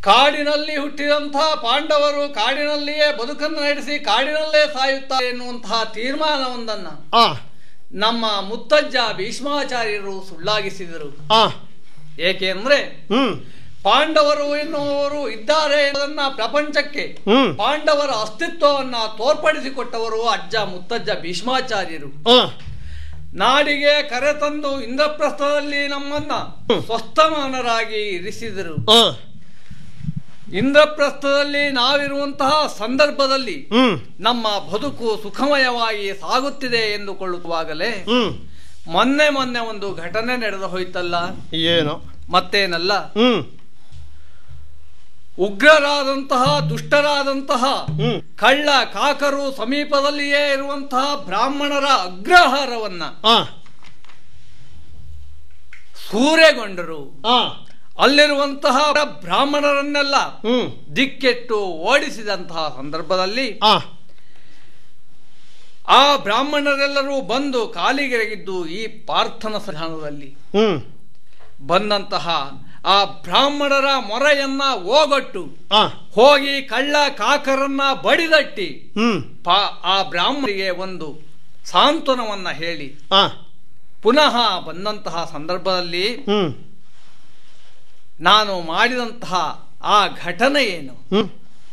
ಕಾಡಿನಲ್ಲಿ ಹುಟ್ಟಿದಂತಹ ಪಾಂಡವರು ಕಾಡಿನಲ್ಲಿಯೇ ಬದುಕನ್ನು ನಡೆಸಿ ಕಾಡಿನಲ್ಲೇ ಸಾಯುತ್ತಾರೆ ಎನ್ನುವಂತಹ ತೀರ್ಮಾನವೊಂದನ್ನ ಆ ನಮ್ಮ ಮುತ್ತಜ್ಜ ಭೀಷ್ಮಾಚಾರ್ಯರು ಸುಳ್ಳಾಗಿಸಿದರು ಆ ಏಕೆಂದ್ರೆ ಹ್ಮ್ ಪಾಂಡವರು ಎನ್ನುವವರು ಇದ್ದಾರೆ ಎಂಬುದನ್ನ ಪ್ರಪಂಚಕ್ಕೆ ಹ್ಮ್ ಪಾಂಡವರ ಅಸ್ತಿತ್ವವನ್ನ ತೋರ್ಪಡಿಸಿಕೊಟ್ಟವರು ಅಜ್ಜ ಮುತ್ತಜ್ಜ ಭೀಷ್ಮಾಚಾರ್ಯರು ಆ ನಾಡಿಗೆ ಕರೆತಂದು ಇಂದ್ರಪ್ರಸ್ಥದಲ್ಲಿ ನಮ್ಮನ್ನ ಸ್ವಸ್ಥಮಾನರಾಗಿ ಇರಿಸಿದರು ಆ ಇಂದ್ರಪ್ರಸ್ಥದಲ್ಲಿ ನಾವಿರುವಂತಹ ಸಂದರ್ಭದಲ್ಲಿ ಹ್ಮ್ ನಮ್ಮ ಬದುಕು ಸುಖಮಯವಾಗಿ ಸಾಗುತ್ತಿದೆ ಎಂದುಕೊಳ್ಳುವಾಗಲೇ ಹ್ಮ್ ಮೊನ್ನೆ ಮೊನ್ನೆ ಒಂದು ಘಟನೆ ನಡೆದು ಹೋಯ್ತಲ್ಲ ಏನೋ ಮತ್ತೇನಲ್ಲ ಹ್ಮ್ ಉಗ್ರರಾದಂತಹ ದುಷ್ಟರಾದಂತಹ ಹ್ಮ್ ಕಳ್ಳ ಕಾಕರು ಸಮೀಪದಲ್ಲಿಯೇ ಇರುವಂತಹ ಬ್ರಾಹ್ಮಣರ ಅಗ್ರಹಾರವನ್ನ ಆ ಸೂರೆಗೊಂಡರು ಆ ಅಲ್ಲಿರುವಂತಹ ಬ್ರಾಹ್ಮಣರನ್ನೆಲ್ಲ ಹ್ಮ್ ದಿಕ್ಕೆಟ್ಟು ಓಡಿಸಿದಂತಹ ಸಂದರ್ಭದಲ್ಲಿ ಆ ಆ ಬ್ರಾಹ್ಮಣರೆಲ್ಲರೂ ಬಂದು ಕಾಲಿಗೆರಗಿದ್ದು ಈ ಪಾರ್ಥನ ಸನ್ನಿಧಾನದಲ್ಲಿ ಹ್ಮ್ ಬಂದಂತಹ ಆ ಬ್ರಾಹ್ಮಣರ ಮೊರೆಯನ್ನ ಓಗೊಟ್ಟು ಆ ಹೋಗಿ ಕಳ್ಳ ಕಾಕರನ್ನ ಬಡಿದಟ್ಟಿ ಹ್ಮ್ ಪಾ ಆ ಬ್ರಾಹ್ಮಣರಿಗೆ ಒಂದು ಸಾಂತ್ವನವನ್ನ ಹೇಳಿ ಆ ಪುನಃ ಬಂದಂತಹ ಸಂದರ್ಭದಲ್ಲಿ ಹ್ಮ್ ನಾನು ಮಾಡಿದಂತಹ ಆ ಘಟನೆ ಏನು ಹ್ಮ್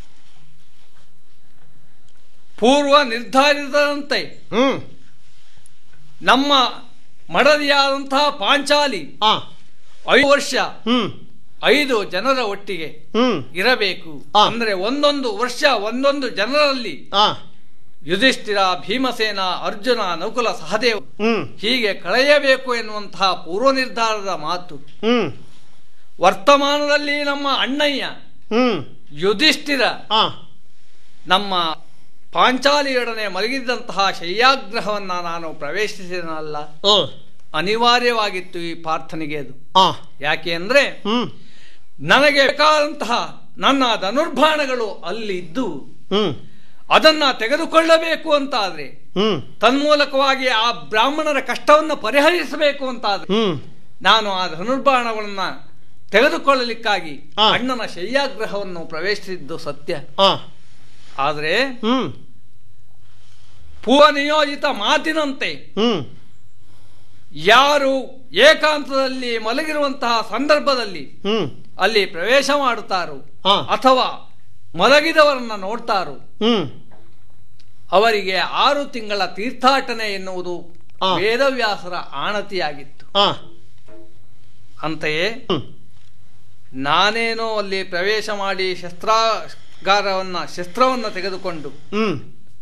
ಪೂರ್ವ ನಿರ್ಧಾರಿತದಂತೆ ಹ್ಮ್ ನಮ್ಮ ಮಡದಿಯಾದಂತಹ ಪಾಂಚಾಲಿ ಆ ಐದು ವರ್ಷ ಹ್ಮ್ ಐದು ಜನರ ಒಟ್ಟಿಗೆ ಹ್ಮ್ ಇರಬೇಕು ಆ. ಅಂದ್ರೆ ಒಂದೊಂದು ವರ್ಷ ಒಂದೊಂದು ಜನರಲ್ಲಿ ಆ ಯುಧಿಷ್ಠಿರ ಭೀಮಸೇನ ಅರ್ಜುನ ನಕುಲ ಸಹದೇವ ಹ್ಮ್ ಹೀಗೆ ಕಳೆಯಬೇಕು ಎನ್ನುವಂತಹ ಪೂರ್ವ ನಿರ್ಧಾರದ ಮಾತು ಹ್ಮ್ ವರ್ತಮಾನದಲ್ಲಿ ನಮ್ಮ ಅಣ್ಣಯ್ಯ ಹ್ಮ್ ಯುಧಿಷ್ಠಿರ ಆ ನಮ್ಮ ಪಾಂಚಾಲಿಯೊಡನೆ ಮಲಗಿದ್ದಂತಹ ಶಯ್ಯಾಗ್ರಹವನ್ನ ನಾನು ಪ್ರವೇಶಿಸಿದನಲ್ಲ ಓ ಅನಿವಾರ್ಯವಾಗಿತ್ತು ಈ ಪ್ರಾರ್ಥನೆಗೆ ಅದು ಆ ಯಾಕೆ ಅಂದ್ರೆ ಹ್ಮ್ ನನಗೆ ಬೇಕಾದಂತಹ ನನ್ನ ಧನುರ್ಬಾಣಗಳು ಅಲ್ಲಿ ಇದ್ದು ಹ್ಮ್ ಅದನ್ನ ತೆಗೆದುಕೊಳ್ಳಬೇಕು ಅಂತಾದ್ರೆ ಹ್ಮ್ ತನ್ಮೂಲಕವಾಗಿ ಆ ಬ್ರಾಹ್ಮಣರ ಕಷ್ಟವನ್ನು ಪರಿಹರಿಸಬೇಕು ಅಂತಾದ್ರೆ ಹ್ಮ್ ನಾನು ಆ ಧನುರ್ಬಾಣಗಳನ್ನ ತೆಗೆದುಕೊಳ್ಳಲಿಕ್ಕಾಗಿ ಆ. ಅಣ್ಣನ ಶಯ್ಯಾಗ್ರಹವನ್ನು ಪ್ರವೇಶಿಸಿದ್ದು ಸತ್ಯ ಆ ಆದರೆ ಹ್ಮ್ ಪೂರ್ವ ನಿಯೋಜಿತ ಮಾತಿನಂತೆ ಹ್ಮ್ ಯಾರು ಏಕಾಂತದಲ್ಲಿ ಮಲಗಿರುವಂತಹ ಸಂದರ್ಭದಲ್ಲಿ ಹ್ಮ್ ಅಲ್ಲಿ ಪ್ರವೇಶ ಮಾಡುತ್ತಾರೋ ಆ ಅಥವಾ ಮಲಗಿದವರನ್ನ ನೋಡ್ತಾರೋ ಹ್ಮ್ ಅವರಿಗೆ ಆರು ತಿಂಗಳ ತೀರ್ಥಾಟನೆ ಎನ್ನುವುದು ಆ. ವೇದವ್ಯಾಸರ ಆಣತಿಯಾಗಿತ್ತು ಆ ಅಂತೆಯೇ ಹ್ಮ್ ನಾನೇನೋ ಅಲ್ಲಿ ಪ್ರವೇಶ ಮಾಡಿ ಶಸ್ತ್ರಾಗಾರವನ್ನ ಶಸ್ತ್ರವನ್ನ ತೆಗೆದುಕೊಂಡು ಹ್ಮ್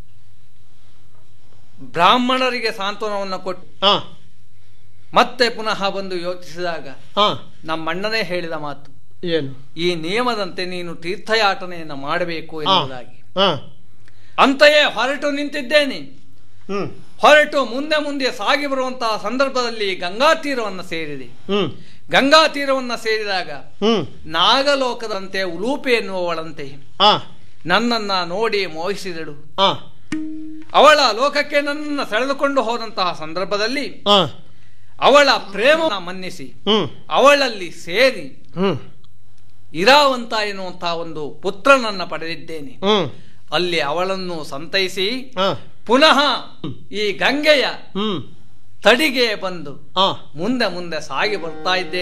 ಬ್ರಾಹ್ಮಣರಿಗೆ ಸಾಂತ್ವನವನ್ನು ಕೊಟ್ಟು ಆ ಮತ್ತೆ ಪುನಃ ಬಂದು ಯೋಚಿಸಿದಾಗ ಆ ನಮ್ಮಣ್ಣನೇ ಹೇಳಿದ ಮಾತು ಏನು ಈ ನಿಯಮದಂತೆ ನೀನು ತೀರ್ಥಯಾಟನೆಯನ್ನು ಮಾಡಬೇಕು ಆ ಎನ್ನುವುದಾಗಿ ಆ ಅಂತೆಯೇ ಹೊರಟು ನಿಂತಿದ್ದೇನೆ ಹ್ಮ್ ಹೊರಟು ಮುಂದೆ ಮುಂದೆ ಸಾಗಿ ಬರುವಂತಹ ಸಂದರ್ಭದಲ್ಲಿ ಗಂಗಾ ತೀರವನ್ನು ಸೇರಿದೆ ಹ್ಮ್ ಗಂಗಾ ತೀರವನ್ನು ಸೇರಿದಾಗ ಹ್ಮ್ ನಾಗಲೋಕದಂತೆ ಉಲೂಪೆ ಎನ್ನುವವಳಂತೆ ಆ ನನ್ನನ್ನ ನೋಡಿ ಮೋಹಿಸಿದಳು ಆ ಅವಳ ಲೋಕಕ್ಕೆ ನನ್ನನ್ನು ಸೆಳೆದುಕೊಂಡು ಹೋದಂತಹ ಸಂದರ್ಭದಲ್ಲಿ ಆ ಅವಳ ಪ್ರೇಮವನ್ನು ಮನ್ನಿಸಿ ಹ್ಮ್ ಅವಳಲ್ಲಿ ಸೇರಿ ಹ್ಮ್ ಇರಾವಂತ ಎನ್ನುವಂತಹ ಒಂದು ಪುತ್ರನನ್ನ ಪಡೆದಿದ್ದೇನೆ ಹ್ಮ್ ಅಲ್ಲಿ ಅವಳನ್ನು ಸಂತೈಸಿ ಆ ಪುನಃ ಈ ಗಂಗೆಯ ಹ್ಮ್ ತಡಿಗೆ ಬಂದು ಆ ಮುಂದೆ ಮುಂದೆ ಸಾಗಿ ಬರ್ತಾ ಇದ್ದೇನೆ